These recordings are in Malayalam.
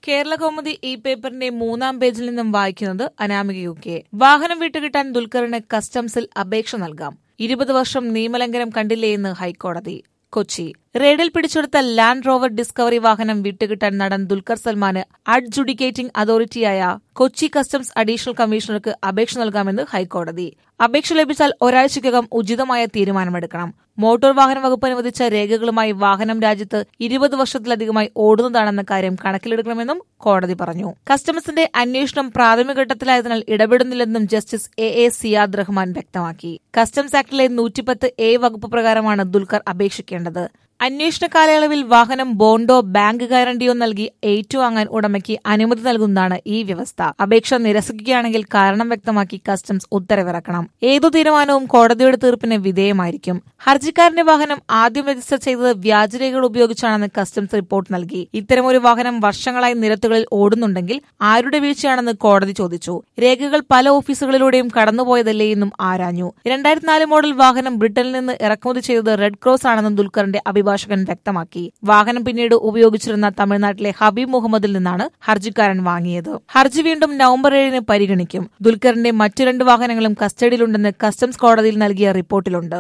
കേരള കൗമുദി ഈ പേപ്പറിന്റെ മൂന്നാം പേജിൽ നിന്നും വായിക്കുന്നത് അനാമിക യു കെ വാഹനം വിട്ടുകിട്ടാൻ ദുൽഖറിന് കസ്റ്റംസിൽ അപേക്ഷ നൽകാം ഇരുപത് വർഷം നിയമലംഘനം കണ്ടില്ലേയെന്ന് ഹൈക്കോടതി കൊച്ചി റെയ്ഡിൽ പിടിച്ചെടുത്ത ലാൻഡ് റോവർ ഡിസ്കവറി വാഹനം വിട്ടുകിട്ടാൻ നടൻ ദുൽഖർ സൽമാന് അഡ്ജുഡിക്കേറ്റിംഗ് അതോറിറ്റിയായ കൊച്ചി കസ്റ്റംസ് അഡീഷണൽ കമ്മീഷണർക്ക് അപേക്ഷ നൽകാമെന്ന് ഹൈക്കോടതി അപേക്ഷ ലഭിച്ചാൽ ഒരാഴ്ചയ്ക്കകം ഉചിതമായ തീരുമാനമെടുക്കണം മോട്ടോർ വാഹന വകുപ്പ് അനുവദിച്ച രേഖകളുമായി വാഹനം രാജ്യത്ത് ഇരുപത് വർഷത്തിലധികമായി ഓടുന്നതാണെന്ന കാര്യം കണക്കിലെടുക്കണമെന്നും കോടതി പറഞ്ഞു കസ്റ്റംസിന്റെ അന്വേഷണം പ്രാഥമികഘട്ടത്തിലായതിനാൽ ഇടപെടുന്നില്ലെന്നും justice A A Ziyad Rahman വ്യക്തമാക്കി കസ്റ്റംസ് ആക്ടിലെ നൂറ്റിപ്പത്ത് എ വകുപ്പ് പ്രകാരമാണ് ദുൽഖർ അപേക്ഷിക്കേണ്ടത് അന്വേഷണ കാലയളവിൽ വാഹനം ബോണ്ടോ ബാങ്ക് ഗ്യാരണ്ടിയോ നൽകി ഏറ്റുവാങ്ങാൻ ഉടമയ്ക്ക് അനുമതി നൽകുന്നതാണ് ഈ വ്യവസ്ഥ അപേക്ഷ നിരസിക്കുകയാണെങ്കിൽ കാരണം വ്യക്തമാക്കി കസ്റ്റംസ് ഉത്തരവിറക്കണം ഏതു തീരുമാനവും കോടതിയുടെ തീർപ്പിന് വിധേയമായിരിക്കും ഹർജിക്കാരന്റെ വാഹനം ആദ്യം രജിസ്റ്റർ ചെയ്തത് വ്യാജരേഖകൾ ഉപയോഗിച്ചാണെന്ന് കസ്റ്റംസ് റിപ്പോർട്ട് നൽകി ഇത്തരമൊരു വാഹനം വർഷങ്ങളായി നിരത്തുകളിൽ ഓടുന്നുണ്ടെങ്കിൽ ആരുടെ വീഴ്ചയാണെന്ന് കോടതി ചോദിച്ചു രേഖകൾ പല ഓഫീസുകളിലൂടെയും കടന്നുപോയതല്ലേ എന്നും ആരാഞ്ഞു രണ്ടായിരത്തിനാല് മോഡൽ വാഹനം ബ്രിട്ടനിൽ നിന്ന് ഇറക്കുമതി ചെയ്തത് റെഡ് ക്രോസ് ആണെന്നും ദുൽഖറിന്റെ അഭിഭാഷകൻ വ്യക്തമാക്കി വാഹനം പിന്നീട് ഉപയോഗിച്ചിരുന്ന തമിഴ്നാട്ടിലെ ഹബീബ് മുഹമ്മദിൽ നിന്നാണ് ഹർജിക്കാരൻ വാങ്ങിയത് ഹർജി വീണ്ടും നവംബർ ഏഴിന് പരിഗണിക്കും ദുൽഖറിന്റെ മറ്റു രണ്ട് വാഹനങ്ങളും കസ്റ്റഡിയിലുണ്ടെന്ന് കസ്റ്റംസ് കോടതിയിൽ നൽകിയ റിപ്പോർട്ടിലുണ്ട്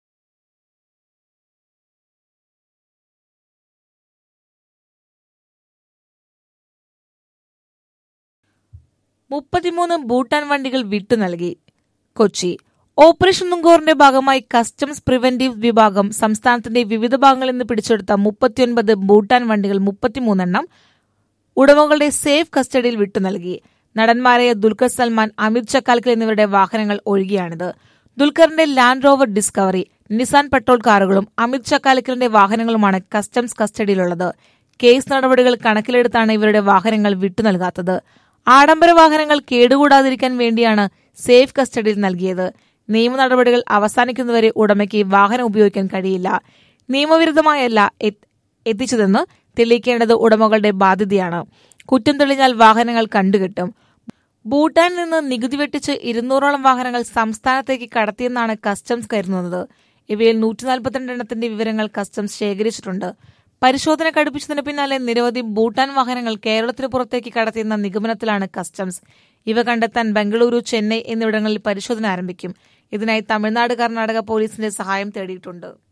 മുപ്പത്തിമൂന്ന് ഭൂട്ടാൻ വണ്ടികൾ വിട്ടു നൽകി കൊച്ചി ഓപ്പറേഷൻ നുങ്കോറിന്റെ ഭാഗമായി കസ്റ്റംസ് പ്രിവന്റീവ് വിഭാഗം സംസ്ഥാനത്തിന്റെ വിവിധ ഭാഗങ്ങളിൽ നിന്ന് പിടിച്ചെടുത്ത മുപ്പത്തിയൊൻപത് ഭൂട്ടാൻ വണ്ടികൾ മുപ്പത്തിമൂന്നെണ്ണം ഉടമകളുടെ സേഫ് കസ്റ്റഡിയിൽ വിട്ടു നൽകി നടന്മാരായ ദുൽഖർ സൽമാൻ അമിത് ചക്കാൽക്കൽ എന്നിവരുടെ വാഹനങ്ങൾ ഒഴികെയാണിത് ദുൽഖറിന്റെ Land Rover Discovery Nissan Patrol കാറുകളും അമിത് ചക്കാലിക്കലിന്റെ വാഹനങ്ങളുമാണ് കസ്റ്റംസ് കസ്റ്റഡിയിലുള്ളത് കേസ് നടപടികൾ കണക്കിലെടുത്താണ് ഇവരുടെ വാഹനങ്ങൾ വിട്ടു നൽകാത്തത് ആഡംബര വാഹനങ്ങൾ കേടുകൂടാതിരിക്കാൻ വേണ്ടിയാണ് സേഫ് കസ്റ്റഡിയിൽ നൽകിയത് നിയമ നടപടികൾ അവസാനിക്കുന്നവരെ ഉടമയ്ക്ക് വാഹനം ഉപയോഗിക്കാൻ കഴിയില്ല നിയമവിരുദ്ധമായല്ല എത്തിച്ചതെന്ന് തെളിയിക്കേണ്ടത് ഉടമകളുടെ ബാധ്യതയാണ് കുറ്റം തെളിഞ്ഞാൽ വാഹനങ്ങൾ കണ്ടുകിട്ടും ഭൂട്ടാനിൽ നിന്ന് നികുതി വെട്ടിച്ച് ഇരുന്നൂറോളം വാഹനങ്ങൾ സംസ്ഥാനത്തേക്ക് കടത്തിയെന്നാണ് കസ്റ്റംസ് കരുതുന്നത് ഇവയിൽ നൂറ്റിനാൽപ്പത്തിരണ്ട് എണ്ണത്തിന്റെ വിവരങ്ങൾ കസ്റ്റംസ് ശേഖരിച്ചിട്ടുണ്ട് പരിശോധന കടുപ്പിച്ചതിന് പിന്നാലെ നിരവധി ഭൂട്ടാൻ വാഹനങ്ങൾ കേരളത്തിന് പുറത്തേക്ക് കടത്തിയെന്ന നിഗമനത്തിലാണ് കസ്റ്റംസ് ഇവ കണ്ടെത്താൻ ബംഗളൂരു ചെന്നൈ എന്നിവിടങ്ങളിൽ പരിശോധന ആരംഭിക്കും ഇതിനായി തമിഴ്നാട് കർണാടക പോലീസിന്റെ സഹായം തേടിയിട്ടുണ്ട്